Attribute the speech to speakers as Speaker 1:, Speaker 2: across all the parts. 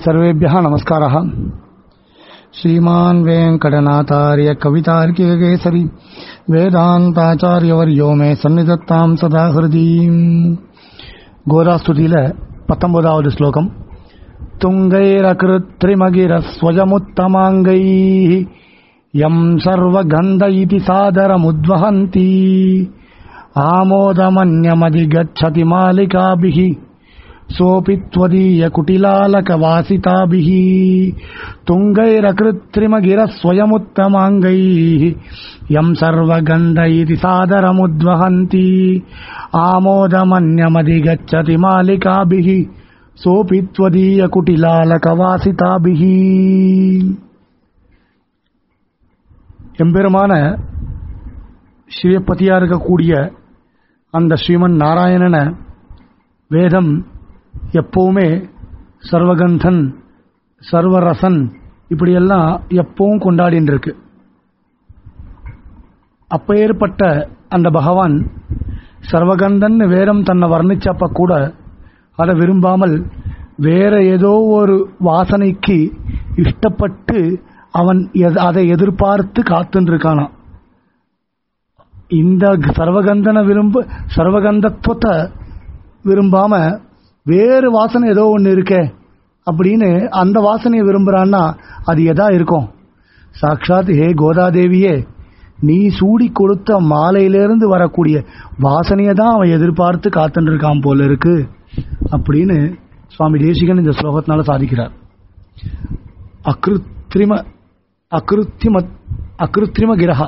Speaker 1: सर्वेभ्यः नमस्कारः श्रीमान् वेङ्कटनाथार्य कवितार्किककेसरी வேதாந்தாச்சாரியவரியோ மே சந்நிதத்தாம் சதா ஹிருதீம் கோதாஸ்துதியில பத்தொன்பதாவது ஸ்லோகம் துங்கைரகிருத்ரிமகிரஸ்வயமுத்தமாங்கை யம் சர்வகந்த இதி சாதரமுத்வஹந்தி ஆமோதமன்யமதிகச்சதி மாலிகாபிः सोऽपि त्वदीयकुटिलालकवासिताभिः तुङ्गैरकृत्रिमगिरस्वयमुत्तमाङ्गैः यम् सर्वगन्ध इति सादरमुद्वहन्ति आमोदमन्यमधिगच्छति मालिकाभिः सोऽपि त्वदीयकुटिलालकवासिताभिः எம்பெருமான ஸ்ரீபதியா இருக்கக்கூடிய அந்த ஸ்ரீமன் நாராயணனை வேதம் எப்பவுமே சர்வகந்தன் சர்வரசன் இப்படியெல்லாம் எப்பவும் கொண்டாடின்னு இருக்கு அப்பேற்பட்ட அந்த பகவான் சர்வகந்தன் வேதம் தன்னை வர்ணிச்சப்ப கூட அதை விரும்பாமல் வேற ஏதோ ஒரு வாசனைக்கு இஷ்டப்பட்டு அவன் எத- அதை எதிர்பார்த்து காத்துன்னு இருக்கானாம் இந்த சர்வகந்தனை விரும்ப சர்வகந்தத்துவத்தை விரும்பாம வேறு வாசனை ஏதோ ஒன்று இருக்கே அப்படின்னு அந்த வாசனையை விரும்புறான்னா அது எதா இருக்கும் சாக்ஷாத் ஹே கோதாதேவியே நீ சூடி கொடுத்த மாலையிலிருந்து வரக்கூடிய வாசனையை தான் அவன் எதிர்பார்த்து காத்துட்டு இருக்கான் போல இருக்கு அப்படின்னு சுவாமி தேசிகன் இந்த ஸ்லோகத்தினால சாதிக்கிறார் அகிருத்திரிம அகிருத்திம அகிருத்திரிம கிரகா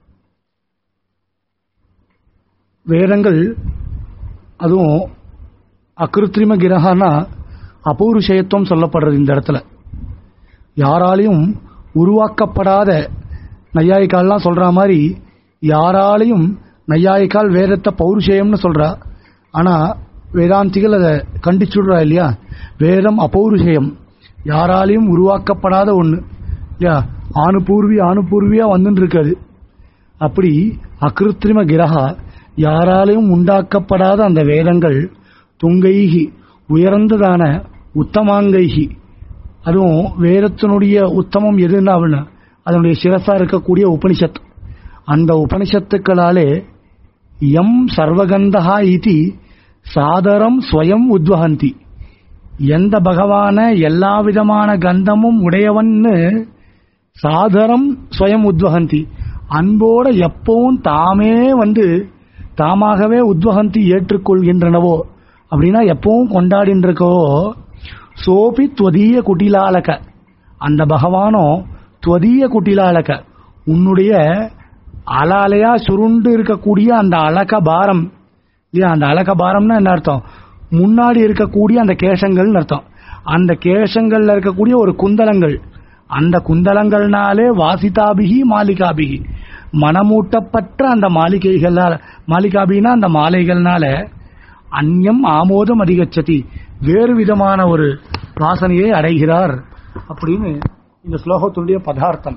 Speaker 1: வேதங்கள் அதுவும் அகிருத்திரிம கிரகனா அபௌருஷயத்துவம் சொல்லப்படுறது இந்த இடத்துல யாராலையும் உருவாக்கப்படாத நையாயிக்கால்லாம் சொல்ற மாதிரி யாராலையும் நையாயிக்கால் வேதத்தை பௌருஷயம்னு சொல்றா ஆனா வேதாந்திகள் அதை கண்டிச்சுடுறா இல்லையா வேதம் அபௌருஷயம் யாராலையும் உருவாக்கப்படாத ஒண்ணு இல்லையா ஆணுபூர்வி ஆணுபூர்வியா வந்துட்டு இருக்காது அப்படி அகிருத்திரிம கிரகா யாராலையும் உண்டாக்கப்படாத அந்த வேதங்கள் துங்கைகி உயர்ந்ததான உத்தமாங்கைகி அதுவும் வேதத்தினுடைய உத்தமம் எதுன்னா அப்படின்னா அதனுடைய சிரசா இருக்கக்கூடிய உபனிஷத் அந்த உபனிஷத்துக்களாலே எம் சர்வகந்தகா இதி சாதரம் ஸ்வயம் உத்வகந்தி எந்த பகவான எல்லா விதமான கந்தமும் உடையவன்னு சாதரம் ஸ்வயம் உத்வகந்தி அன்போட எப்பவும் தாமே வந்து தாமாகவே உத்வகந்தி ஏற்றுக்கொள்கின்றனவோ அப்படின்னா எப்பவும் கொண்டாடின்னு இருக்கவோ சோபி துவதீய குட்டிலாலக அந்த பகவானோ துவதீய குட்டிலாலக உன்னுடைய அலாலையா சுருண்டு இருக்கக்கூடிய அந்த அலக பாரம் இல்லையா அந்த அலக பாரம்னா என்ன அர்த்தம் முன்னாடி இருக்கக்கூடிய அந்த கேசங்கள்னு அர்த்தம் அந்த கேசங்கள்ல இருக்கக்கூடிய ஒரு குந்தலங்கள் அந்த குந்தலங்கள்னாலே வாசிதாபிகி மாலிகாபிகி மனமூட்டப்பட்ட அந்த மாளிகைகளால் மாலிகாபின்னா அந்த மாலைகள்னால அந்யம் ஆமோதம் அதிகச்சதி வேறு விதமான ஒரு வாசனையை அடைகிறார் அப்படின்னு இந்த ஸ்லோகத்துடைய பதார்த்தம்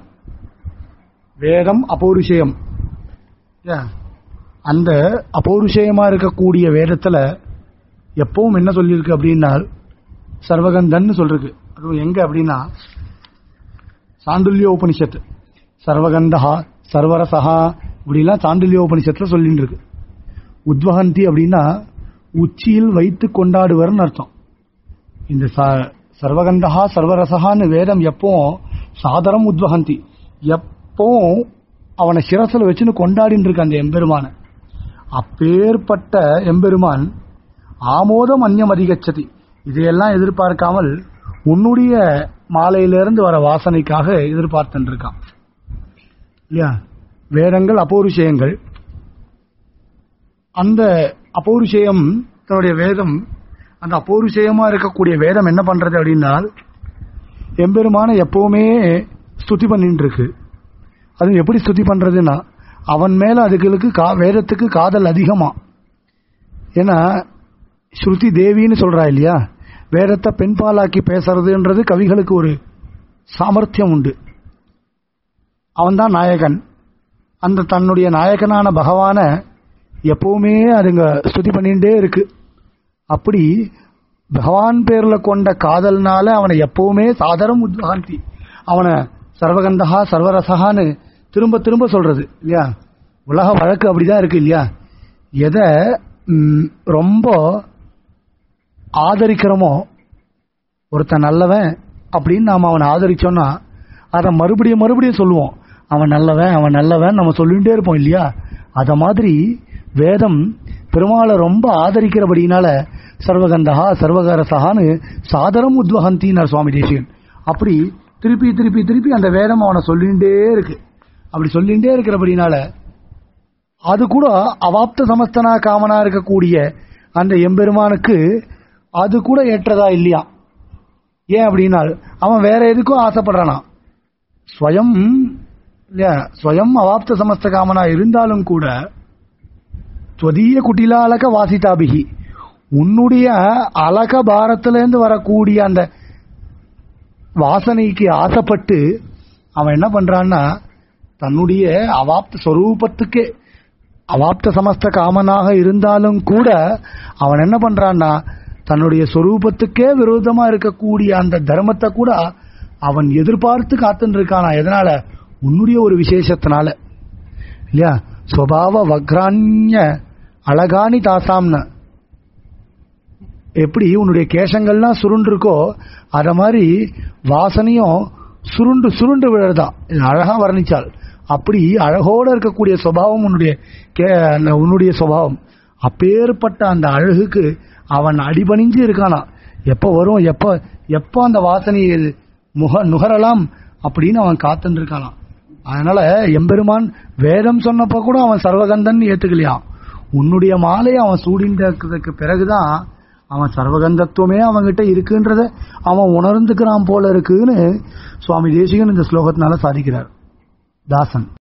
Speaker 1: வேதம் அபௌருஷயம் Yeah. அந்த அபௌருஷயமா இருக்கக்கூடிய வேதத்துல எப்பவும் என்ன சொல்லியிருக்கு அப்படின்னா சர்வகந்தன்னு சொல்லிருக்கு அதுவும் எங்க அப்படின்னா சாண்டுல்ய உபனிஷத்து சர்வகந்தஹா சர்வரசஹா இப்படிலாம் சாண்டுல்ய உபனிஷத்துல சொல்லிட்டு இருக்கு உத்வகந்தி அப்படின்னா உச்சியில் வைத்து கொண்டாடுவர்னு அர்த்தம் இந்த ச- சர்வகந்தஹா சர்வரசகான்னு வேதம் எப்பவும் சாதரம் உத்வகந்தி எப்பவும் அவனை சிரசில் வச்சுன்னு கொண்டாடின்னு இருக்க அந்த எம்பெருமான அப்பேற்பட்ட எம்பெருமான் ஆமோதம் அந்நியம் அதிகச்சதி இதையெல்லாம் எதிர்பார்க்காமல் உன்னுடைய மாலையிலிருந்து வர வாசனைக்காக எதிர்பார்த்துட்டு இருக்கான் இல்லையா வேதங்கள் அபௌருஷயங்கள் அந்த அபௌருஷயம் தன்னுடைய வேதம் அந்த அபௌருஷயமா இருக்கக்கூடிய வேதம் என்ன பண்றது அப்படின்னா எம்பெருமான எப்பவுமே ஸ்துதி பண்ணிட்டு இருக்கு அது எப்படி ஸ்துதி பண்றதுன்னா அவன் மேல அதுகளுக்கு கா- வேதத்துக்கு காதல் அதிகமா ஏன்னா ஸ்ருதி தேவின்னு சொல்றா இல்லையா வேதத்தை பெண்பாலாக்கி பேசுறதுன்றது கவிகளுக்கு ஒரு சாமர்த்தியம் உண்டு அவன்தான் நாயகன் அந்த தன்னுடைய நாயகனான பகவான எப்பவுமே அதுங்க ஸ்துதி பண்ணிட்டே இருக்கு அப்படி பகவான் பேர்ல கொண்ட காதல்னால அவனை எப்பவுமே சாதரம் உத்வாந்தி அவனை சர்வகந்தகா சர்வரசகான்னு திரும்ப திரும்ப சொல்றது இல்லையா உலக வழக்கு அப்படிதான் இருக்கு இல்லையா எதை ம், ரொம்ப ஆதரிக்கிறோமோ ஒருத்தன் நல்லவன் அப்படின்னு நாம அவனை ஆதரிச்சோம்னா அதை மறுபடியும் மறுபடியும் சொல்லுவோம் அவன் நல்லவன் அவன் நல்லவன் நம்ம சொல்லிகிட்டே இருப்போம் இல்லையா அத மாதிரி வேதம் பெருமாளை ரொம்ப ஆதரிக்கிறபடினால சர்வகந்தகா சர்வகரசகான்னு சாதரம் உத்வகந்தினார் சுவாமி தேசிகன் அப்படி திருப்பி திருப்பி திருப்பி அந்த வேதம் அவனை சொல்லிகிட்டே இருக்கு அப்படி சொல்லிகிட்டே இருக்கிறபடினால அது கூட அவாப்த சமஸ்தனா காமனா இருக்கக்கூடிய அந்த எம்பெருமானுக்கு அது கூட ஏற்றதா இல்லையா ஏன் அப்படின்னா அவன் வேற எதுக்கும் ஆசைப்படுறானா ஸ்வயம் இல்லையா ஸ்வயம் அவாப்த சமஸ்த காமனா இருந்தாலும் கூட துவதீய குட்டிலாலக வாசிதாபிகி உன்னுடைய அலக பாரத்திலேருந்து வரக்கூடிய அந்த வாசனைக்கு ஆசைப்பட்டு அவன் என்ன பண்றான்னா தன்னுடைய அவாப்த ஸ்வரூபத்துக்கே அவாப்த சமஸ்த காமனாக இருந்தாலும் கூட அவன் என்ன பண்றான்னா தன்னுடைய சொரூபத்துக்கே விரோதமா இருக்கக்கூடிய அந்த தர்மத்தை கூட அவன் எதிர்பார்த்து காத்துன்னு இருக்கானா எதனால உன்னுடைய ஒரு விசேஷத்தினால இல்லையா சுவாவ வக்ராண்ய அழகானி தாசாம்னு எப்படி உன்னுடைய கேசங்கள்லாம் சுருண்டு இருக்கோ அத மாதிரி வாசனையும் சுருண்டு சுருண்டு விழறதா இது அழகா வர்ணிச்சாள் அப்படி அழகோட இருக்கக்கூடிய சுபாவம் உன்னுடைய கே அந்த உன்னுடைய சுபாவம் அப்பேற்பட்ட அந்த அழகுக்கு அவன் அடிபணிஞ்சு இருக்கானா எப்ப வரும் எப்ப எப்ப அந்த வாசனையை முக நுகரலாம் அப்படின்னு அவன் காத்துன்னு இருக்கானாம் அதனால எம்பெருமான் வேதம் சொன்னப்ப கூட அவன் சர்வகந்தன் ஏத்துக்கலையாம் உன்னுடைய மாலையை அவன் சூடின்றதுக்கு பிறகுதான் அவன் சர்வகந்தத்துவமே அவன்கிட்ட இருக்குன்றத அவன் உணர்ந்துக்கிறான் போல இருக்குன்னு சுவாமி தேசிகன் இந்த ஸ்லோகத்தினால சாதிக்கிறார் தாசன்